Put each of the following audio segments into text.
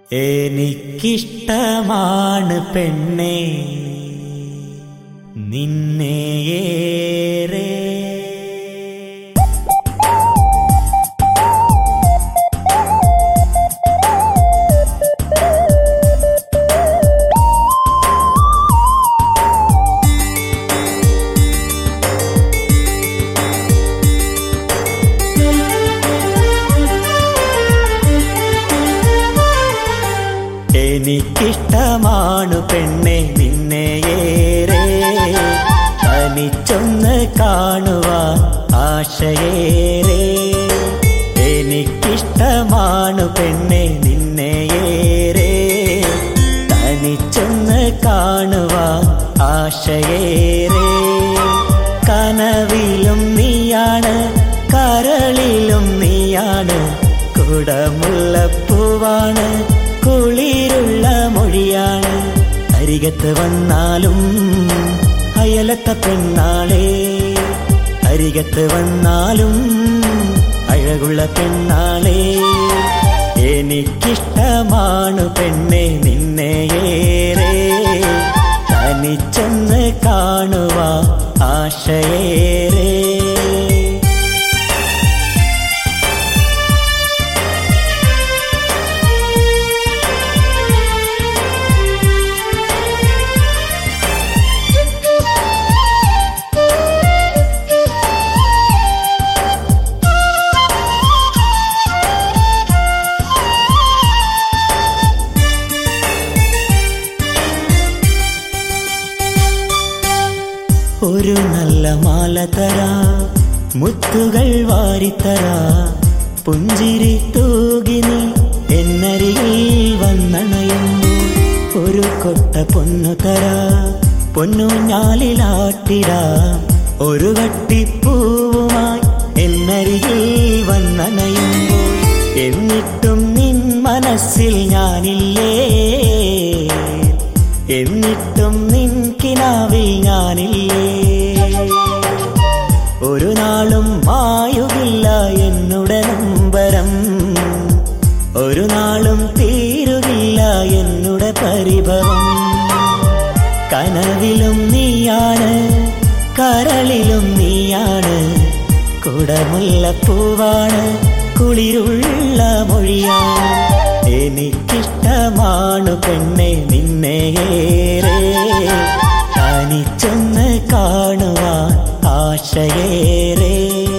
എനിക്കിഷ്ടമാണ് പെണ്ണെ നിന്നെയേറെ എനിക്കിഷ്ടമാണു പെണ്ണെ നിന്നെയേറെ തനിച്ചൊന്ന് കാണുവാൻ ആശയേറെ എനിക്കിഷ്ടമാണു പെണ്ണെ നിന്നെയേറെ തനിച്ചൊന്ന് കാണുവാൻ ആശയേറെ കനവിലും നീയാണ് കരളിലും നീയാണ് കുടമുള്ളപ്പൂവാണ് കുളിരുള്ള മൊഴിയാണ് അരികത്ത് വന്നാലും അയലത്തെ പെണ്ണാളെ അരികത്ത് വന്നാലും അഴകുള്ള പെണ്ണാളെ എനിക്കിഷ്ടമാണ് പെണ്ണെ നിന്നെയേറെ തനിച്ചൊന്ന് കാണുവാ ആശയേറെ ഒരു നല്ല മാല തരാ മുത്തുകൾ വാരിത്തരാ പുഞ്ചിരി തൂകി നീ എന്നരികിൽ വന്നണയുമ്പോൾ ഒരു കൊട്ട പൊന്നു തരാ പൊന്നു ഞാലിലാട്ടിടാ ഒരു കട്ടിപ്പൂവുമായി എന്നരികിൽ വന്നണയുമ്പോൾ എന്നിട്ടും നിൻ മനസ്സിൽ ഞാനില്ലേ എന്നിട്ടും നിൻ കിനാവിൽ ഞാനില്ലേ ഒരു നാളും മായുകില്ല എന്നുടെ നമ്പരം ഒരു നാളും തീരുകില്ല എന്നുടെ പരിഭവം കനവിലും നീയാണ് കരളിലും നീയാണ് കുടമുല്ലപ്പൂവാണ് കുളിരുള്ള മൊഴിയാണ് എനിക്കിഷ്ടമാണ് പെണ്ണെ നിന്നെയേറെ തനിച്ചൊന്ന് കാണുവാൻ ആശയേറെ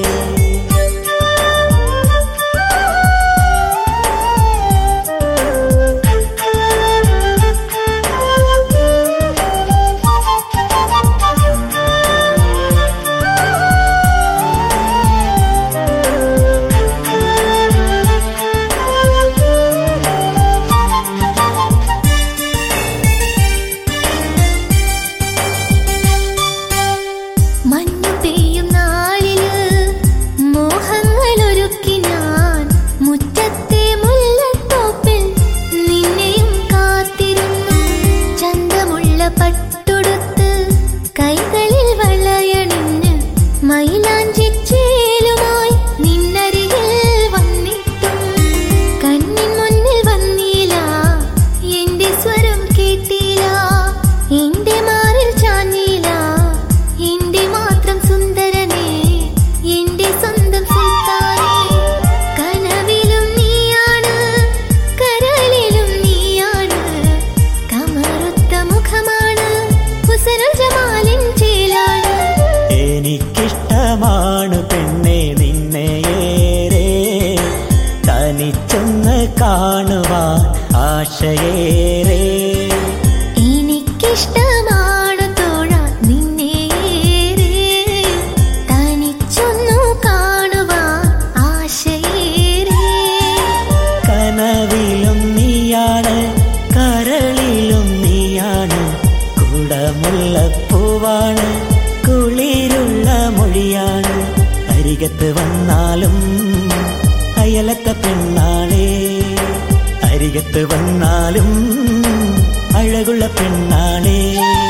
മഞ്ഞു പെയ്യും നാളില് മോഹങ്ങളൊരുക്കി ഞാൻ മുറ്റത്തെ മുല്ലത്തോപ്പിൽ നിന്നെയും കാത്തിരുന്നു ചന്തമുള്ള പട്ടുടുത്ത് കൈകളിൽ വളയണിഞ്ഞ് മൈലാഞ്ചിച്ചേലുമായി നിന്നരികിൽ വന്നിട്ടും കണ്ണിൻ മുന്നിൽ വന്നില്ല എന്റെ സ്വരം കേട്ടില്ല എന്റെ മാറിൽ ചാഞ്ഞില്ല എന്റെ മാത്രം സുന്ദരനെ എന്റെ സ്വന്തം സുൽത്താനെ കനവിലും നീയാണ് കരളിലും നീയാണ് കമറുത്ത മുഖമാണ് ഹുസനുൽ ജമാലിൻ ചേലാണ് എനിക്കിഷ്ടമാണ് പെണ്ണെ നിന്നെയേറെ തനിച്ചൊന്ന് കാണുവാൻ ആശയേറെ എനിക്കിഷ്ടമാണ് തോഴ നിന്നേറെ തനിച്ചൊന്നു കാണുവാൻ ആശയേറെ കനവിലും നീയാണ് കരളിലും നീയാണ് കുടമുള്ളപ്പൂവാണ് കുളിരുള്ള മൊഴിയാണ് അരികത്ത് വന്നാലും അയലത്തെ പെണ്ണാളെ അരികത്ത് വന്നാലും അഴകുള്ള പെണ്ണാളേ